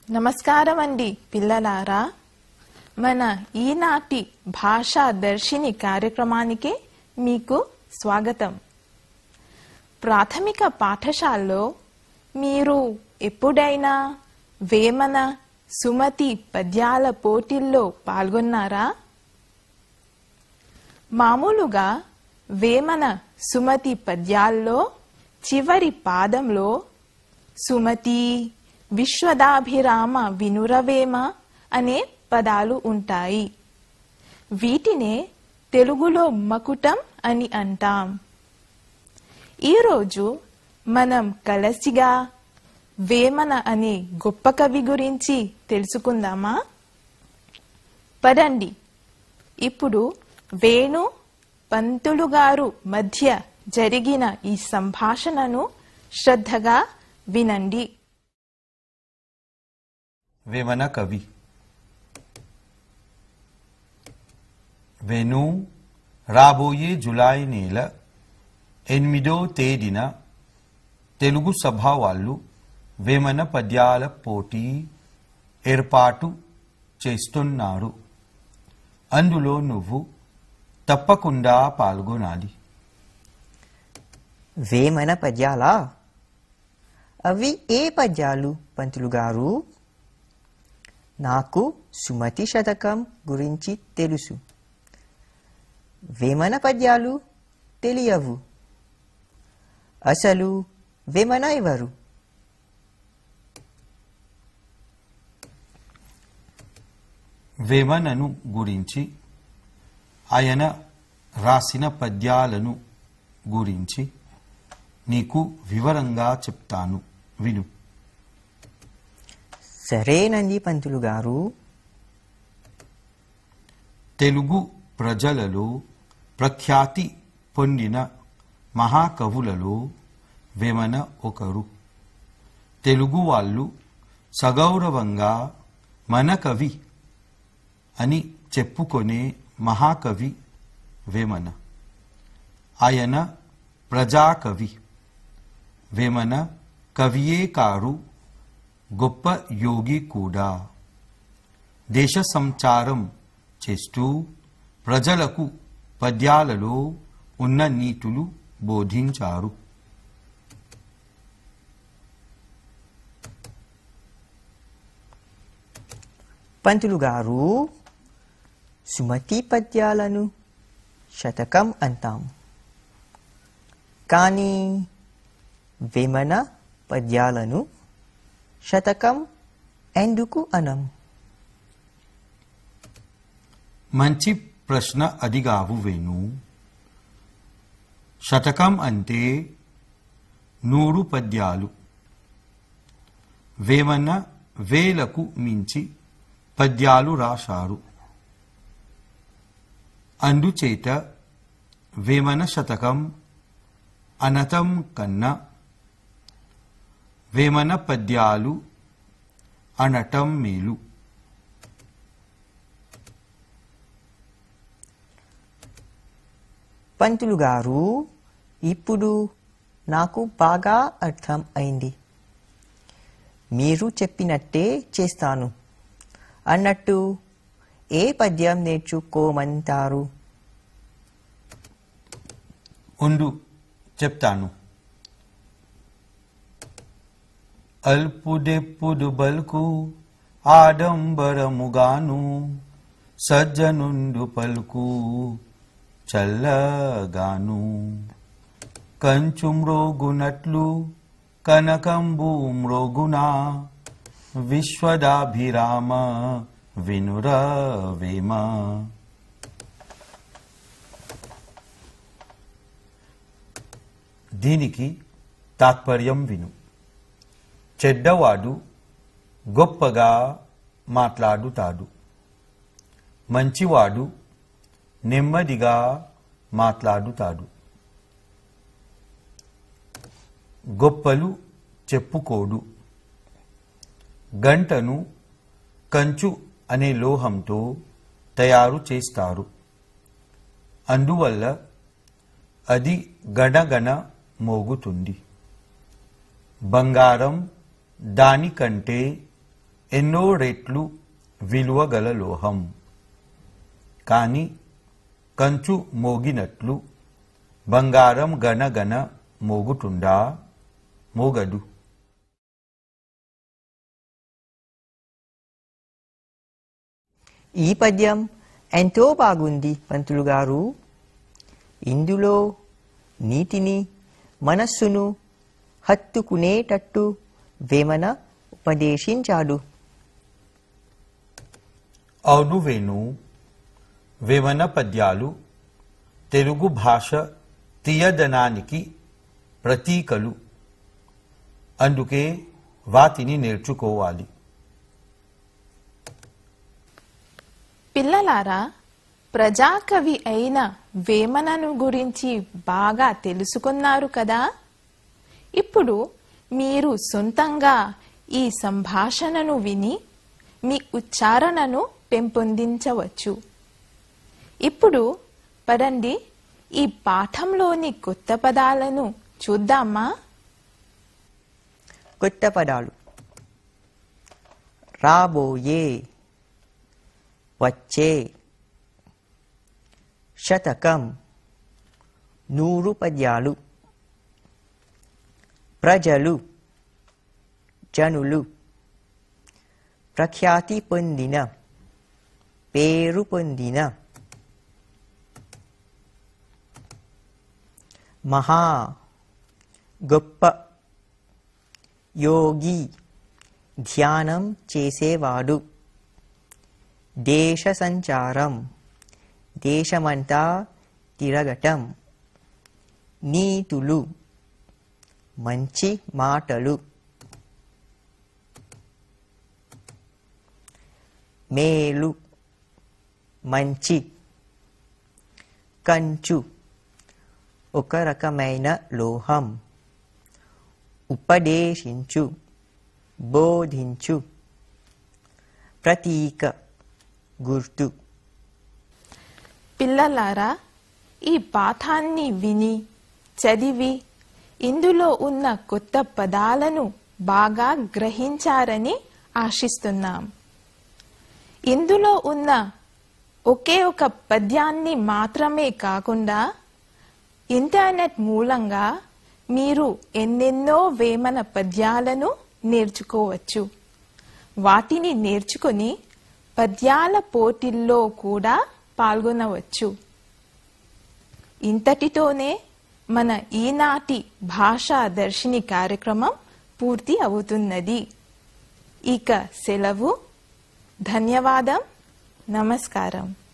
నమస్కారం అండి పిల్లలారా మన ఈనాటి భాషా దర్శిని కార్యక్రమానికి మీకు స్వాగతం ప్రాథమిక పాఠశాలలో మీరు ఎప్పుడైనా వేమన సుమతి పద్యాల పోటీల్లో పాల్గొన్నారా మామూలుగా వేమన సుమతి పద్యాల్లో చివరి పాదంలో సుమతి విశ్వదాభిరామ వినురవేమ అనే పదాలు ఉంటాయి వీటినే తెలుగులో మకుటం అని అంటాం ఈరోజు మనం కలసిగా వేమన అనే గొప్ప కవి గురించి తెలుసుకుందామా పదండి ఇప్పుడు వేణు పంతులు గారు మధ్య జరిగిన ఈ సంభాషణను శ్రద్ధగా వినండి వేమన కవి వెను రాబోయే జులై నెల ఎనిమిదో తేదీన తెలుగు సభ వాళ్ళు వేమన పద్యాల పోటీ ఏర్పాటు చేస్తున్నారు అందులో నువ్వు తప్పకుండా పాల్గొనాలి వేమన పద్యాలా అవి ఏ పద్యాలు పంతులు గారు నాకు సుమతి శతకం గురించి తెలుసు వేమన పద్యాలు తెలియవు అసలు వేమన ఎవరు వేమనను గురించి ఆయన రాసిన పద్యాలను గురించి నీకు వివరంగా చెప్తాను విను సరేనండి పంతులు గారు తెలుగు ప్రజలలో ప్రఖ్యాతి పొందిన మహాకవులలో వేమన ఒకరు తెలుగు వాళ్ళు సగౌరవంగా మన కవి అని చెప్పుకొనే మహాకవి వేమన ఆయన ప్రజాకవి వేమన కవియే కారు గొప్ప యోగి కూడా దేశ సంచారం చేస్తూ ప్రజలకు పద్యాలలో ఉన్న నీతులు బోధించారు పంతులు గారు సుమతి పద్యాలను శతకం అంటాం కానీ వేమన పద్యాలను శతకం ఎందుకు అనం మంచి ప్రశ్న అడిగావు వేణు శతకం అంటే నూరు పద్యాలు వేమన వేలకు మించి పద్యాలు రాశారు అందుచేత వేమన శతకం అనతం కన్నా వేమన పద్యాలు అనటం మేలు పంతులు గారు ఇప్పుడు నాకు బాగా అర్థం అయింది మీరు చెప్పినట్టే చేస్తాను అన్నట్టు ఏ పద్యం నేర్చుకోమంటారు ఉండు చెప్తాను అల్పుడెప్పుడు బల్కు ఆడంబరముగాను సజ్జనుండు పలుకు చల్లగాను కంచు మ్రోగునట్లు కనకంబు మ్రోగునా విశ్వదాభిరామ వినురవేమ దీనికి తాత్పర్యం విను చెడ్డవాడు గొప్పగా మాట్లాడుతాడు మంచివాడు నెమ్మదిగా మాట్లాడుతాడు గొప్పలు చెప్పుకోడు గంటను కంచు అనే లోహంతో తయారు చేస్తారు అందువల్ల అది గణగణ మోగుతుంది బంగారం దానికంటే ఎన్నో రెట్లు విలువ గల లోహం కానీ కంచు మోగినట్లు బంగారం గనగన మోగుతుండా మోగదు ఈ పద్యం ఎంతో బాగుంది పంతులు గారు ఇందులో నీతిని మనస్సును హత్తుకునేటట్టు వేమన ఉపదేశించాడు అవును వేణు వేమన పద్యాలు తెలుగు భాష తీయదనానికి ప్రతీకలు అందుకే వాటిని నేర్చుకోవాలి పిల్లలారా ప్రజాకవి అయిన వేమనను గురించి బాగా తెలుసుకున్నారు కదా ఇప్పుడు మీరు సొంతంగా ఈ సంభాషణను విని మీ ఉచ్చారణను పెంపొందించవచ్చు ఇప్పుడు పదండి ఈ పాఠంలోని కొత్త పదాలను చూద్దామా కొత్త పదాలు రాబోయే వచ్చే శతకం నూరు పద్యాలు ప్రజలు జనులు ప్రఖ్యాతి పొందిన పేరు పొందిన మహా గొప్ప యోగి ధ్యానం చేసేవాడు దేశ సంచారం దేశమంతా తిరగటం నీతులు మంచి మాటలు మేలు మంచి కంచు ఒక రకమైన లోహం ఉపదేశించు బోధించు ప్రతీక గుర్తు పిల్లలారా ఈ పాఠాన్ని విని చదివి ఇందులో ఉన్న కొత్త పదాలను బాగా గ్రహించారని ఆశిస్తున్నాం ఇందులో ఉన్న ఒకే ఒక పద్యాన్ని మాత్రమే కాకుండా ఇంటర్నెట్ మూలంగా మీరు ఎన్నెన్నో వేమన పద్యాలను నేర్చుకోవచ్చు వాటిని నేర్చుకుని పద్యాల పోటీల్లో కూడా పాల్గొనవచ్చు ఇంతటితోనే మన ఈనాటి భాషా దర్శిని కార్యక్రమం పూర్తి అవుతున్నది ఇక సెలవు ధన్యవాదం నమస్కారం